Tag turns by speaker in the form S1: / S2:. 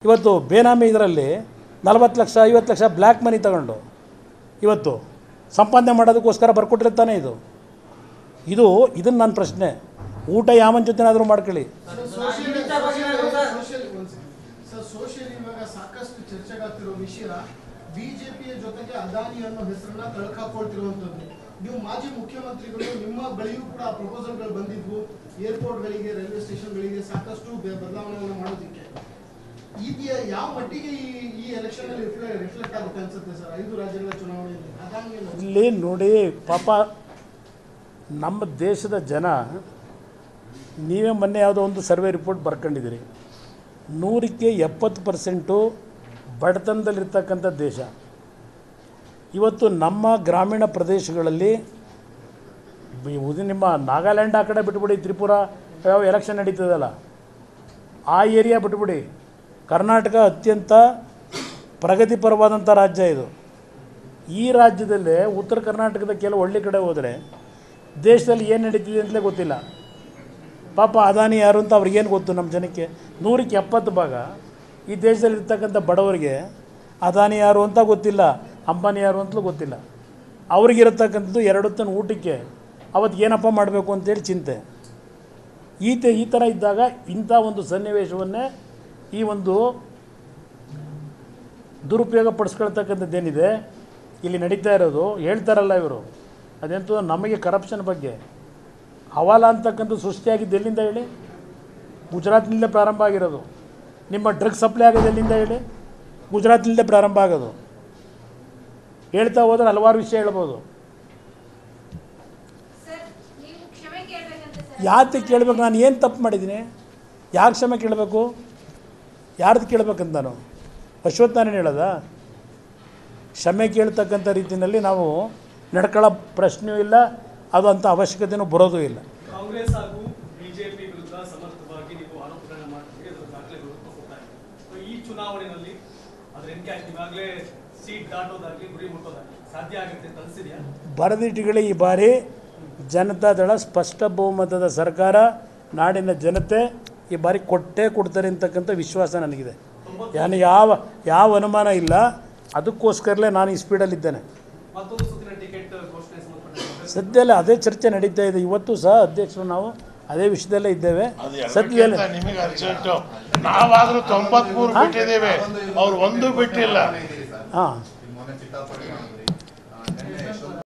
S1: ಇವತ್ತು ಬೇನಾಮಿ ಇದರಲ್ಲಿ ನಲವತ್ತು ಲಕ್ಷ ಐವತ್ತು ಲಕ್ಷ ಬ್ಲ್ಯಾಕ್ ಮನಿ ತಗೊಂಡು ಇವತ್ತು ಸಂಪಾದನೆ ಮಾಡೋದಕ್ಕೋಸ್ಕರ ಬರ್ಕೊಟ್ಟಿರ್ತಾನೆ ಇದು ಇದು ಇದನ್ನು ನನ್ನ ಪ್ರಶ್ನೆ ಊಟ ಯಾವನ ಜೊತೆನಾದರೂ ಮಾಡ್ಕೊಳ್ಳಿ
S2: ಸರ್ ಸೋಷಿಯಲ್ ಇವಾಗ ಸಾಕಷ್ಟು ಚರ್ಚೆಗಾಗ್ತಿರೋ ವಿಷಯ ಬಿಜೆಪಿಯ ಜೊತೆಗೆ ಅದಾನಿ ಅನ್ನೋ ಹೆಸರನ್ನ ತಳ್ಕಾಕೊಳ್ತಿರುವಂತದ್ದು ನೀವು ಮಾಜಿ ಮುಖ್ಯಮಂತ್ರಿಗಳು ನಿಮ್ಮ ಬಳಿಯೂ ಕೂಡ ಪ್ರಪೋಸಲ್ಗಳು ಬಂದಿದ್ವು ಏರ್ಪೋರ್ಟ್ಗಳಿಗೆ ರೈಲ್ವೆ ಸ್ಟೇಷನ್ಗಳಿಗೆ ಸಾಕಷ್ಟು ಬೆ- ಬದಲಾವಣೆಗಳನ್ನ ಮಾಡೋದಕ್ಕೆ ಇದೆಯ ಯಾವ ಮಟ್ಟಿಗೆ ಈ ಈ ಎಲೆಕ್ಷನ್ ಅಲ್ಲಿ ರಿಫ್ಲೆಕ್ಟ್ ಆಗುತ್ತೆ ಅನ್ಸುತ್ತೆ ಸರ್ ಐದು ರಾಜ್ಯಗಳ ಚುನಾವಣೆಯಲ್ಲಿ ಅದಾನಿಯನ್ನು
S1: ಇಲ್ಲಿ ನೋಡಿ ಪಾಪ ನಮ್ಮ ದೇಶದ ಜನ ನೀವೇ ಮೊನ್ನೆ ಯಾವುದೋ ಒಂದು ಸರ್ವೆ ರಿಪೋರ್ಟ್ ಬರ್ಕೊಂಡಿದ್ದೀರಿ ನೂರಕ್ಕೆ ಎಪ್ಪತ್ತು ಪರ್ಸೆಂಟು ಬಡತನದಲ್ಲಿರ್ತಕ್ಕಂಥ ದೇಶ ಇವತ್ತು ನಮ್ಮ ಗ್ರಾಮೀಣ ಪ್ರದೇಶಗಳಲ್ಲಿ ಬಿ- ಉದು ನಿಮ್ಮ ನಾಗಾಲ್ಯಾಂಡ್ ಆ ಕಡೆ ಬಿಟ್ಬಿಡಿ ತ್ರಿಪುರ ಯಾವ ಎಲೆಕ್ಷನ್ ನಡೀತದಲ್ಲ ಆ ಏರಿಯಾ ಬಿಟ್ಬಿಡಿ ಕರ್ನಾಟಕ ಅತ್ಯಂತ ಪ್ರಗತಿಪರವಾದಂಥ ರಾಜ್ಯ ಇದು ಈ ರಾಜ್ಯದಲ್ಲೇ ಉತ್ತರ ಕರ್ನಾಟಕದ ಕೆಲವು ಹಳ್ಳಿ ಕಡೆ ಹೋದರೆ ದೇಶದಲ್ಲಿ ಏನು ನಡೀತಿದೆ ಅಂತಲೇ ಗೊತ್ತಿಲ್ಲ ಪಾಪ ಅದಾನಿ ಯಾರು ಅಂತ ಅವ್ರಿಗೇನು ಗೊತ್ತು ನಮ್ಮ ಜನಕ್ಕೆ ನೂರಕ್ಕೆ ಎಪ್ಪತ್ತು ಭಾಗ ಈ ದೇಶದಲ್ಲಿ ಇರ್ತಕ್ಕಂಥ ಬಡವರಿಗೆ ಅದಾನಿ ಯಾರು ಅಂತ ಗೊತ್ತಿಲ್ಲ ಅಂಬಾನಿ ಯಾರು ಅಂತಲೂ ಗೊತ್ತಿಲ್ಲ ಅವ್ರಿಗಿರತಕ್ಕಂಥದ್ದು ಎರಡು ತನ್ನ ಊಟಕ್ಕೆ ಅವತ್ತು ಏನಪ್ಪ ಮಾಡಬೇಕು ಅಂತೇಳಿ ಚಿಂತೆ ಈ ತ ಈ ಥರ ಇದ್ದಾಗ ಇಂಥ ಒಂದು ಸನ್ನಿವೇಶವನ್ನೇ ಈ ಒಂದು ದುರುಪಯೋಗ ಪಡಿಸ್ಕೊಳ್ತಕ್ಕಂಥದ್ದೇನಿದೆ ಇಲ್ಲಿ ನಡೀತಾ ಇರೋದು ಹೇಳ್ತಾರಲ್ಲ ಇವರು ಅದೆಂತೂ ನಮಗೆ ಕರಪ್ಷನ್ ಬಗ್ಗೆ ಹವಾಲ ಅಂತಕ್ಕಂಥ ಸೃಷ್ಟಿಯಾಗಿದ್ದು ಎಲ್ಲಿಂದ ಹೇಳಿ ಗುಜರಾತ್ನಿಂದ ಪ್ರಾರಂಭ ಆಗಿರೋದು ನಿಮ್ಮ ಡ್ರಗ್ ಸಪ್ಲೈ ಆಗೋದು ಎಲ್ಲಿಂದ ಹೇಳಿ ಗುಜರಾತ್ನಿಂದ ಪ್ರಾರಂಭ ಆಗೋದು ಹೇಳ್ತಾ ಹೋದ್ರೆ ಹಲವಾರು ವಿಷಯ ಹೇಳ್ಬೋದು
S3: ಸರ್ ನೀವು ಕ್ಷಮೆ ಕೇಳಬೇಕಂತ ಸರ್
S1: ಯಾತೆ ಕೇಳಬೇಕು ನಾನು ಏನು ತಪ್ಪು ಮಾಡಿದ್ದೀನಿ ಯಾರು ಕ್ಷಮೆ ಕೇಳಬೇಕು ಯಾರ್ದು ಕೇಳಬೇಕಂತ ನಾನು ಅಶ್ವತ್ಥನಾರಾಯಣ ಹೇಳೋದಾ ಕ್ಷಮೆ ಕೇಳ್ತಕ್ಕಂಥ ರೀತಿಯಲ್ಲಿ ನಾವು ನಡ್ಕೊಳ್ಳೋ ಪ್ರಶ್ನೆಯೂ ಇಲ್ಲ ಅದು ಅಂಥ ಅವಶ್ಯಕತೆಯೂ ಬರೋದೂ ಇಲ್ಲ
S4: ಕಾಂಗ್ರೆಸ್ ಹಾಗೂ ಬಿಜೆಪಿ ವಿರುದ್ಧ ಸಮರ್ಥವಾಗಿ ನೀವು ಆರೋಪಗಳನ್ನ ಮಾಡ್ತೀರಿ ಅದರ ದಾಖಲೆಗಳು ಹೋಗ್ತಾ ಇದೆ So, ಈ ಚುನಾವಣೆಯಲ್ಲಿ ಅದ್ರ ಇನ್ಕ್ಯಾಶ್ ಇವಾಗಲೇ ಸೀಟ್ ದಾಟೋದಾಗ್ಲಿ ಗುರಿ ಮುಟ್ಟೋದಾಗ್ಲಿ ಸಾಧ್ಯ ಆಗುತ್ತೆ ಅಂತ ಅನ್ಸಿದ್ಯಾ
S1: ಬರದಿಟ್ಟುಗಳೇ ಈ ಬಾರಿ ಜನತಾದಳ ಸ್ಪಷ್ಟ ಬಹುಮತದ ಸರ್ಕಾರ ನಾಡಿನ ಜನತೆ ಈ ಬಾರಿ ಕೊಟ್ಟೇ ಕೊಡ್ತಾರೆ ಅಂತಕ್ಕಂಥ ವಿಶ್ವಾಸ ನನಗಿದೆ ನಾನು ಯಾವ ಯಾವ ಅನುಮಾನ ಇಲ್ಲ ಅದಕ್ಕೋಸ್ಕರಲೇ ನಾನು ಈ ಸ್ಪೀಡಲ್ಲಿದ್ದೇನೆ
S4: ಮತ್ತೊಂದು ಸುತ್ತಿನ ಟಿಕೆಟ್ ಘೋಷಣೆ ಸಂಬಂಧಪಟ್ಟ
S1: ಸದ್ಯದಲ್ಲೇ ಅದೇ ಚರ್ಚೆ ನಡೀತಾ ಇದೆ ಇವತ್ತು ಸಹ ಅಧ್ಯಕ್ಷರು ನಾವು ಅದೇ ವಿಷಯದಲ್ಲೇ ಇದ್ದೇವೆ ಸದ್ಯದಲ್ಲೇ
S5: ಅದಕ್ಕಿಂತ ನಿಮಗೆ ಅರ್ಜೆಂಟು ನಾವಾದ್ರೂ ತೊಂಬತ್ಮೂರು ಬಿಟ್ಟಿದ್ದೇವೆ ಅವ್ರು ಒಂದು ಬಿಟ್ಟಿಲ್ಲ
S1: ಹಾಂ
S6: ಮೊನ್ನೆ ಚಿತ್ತಾಪುರ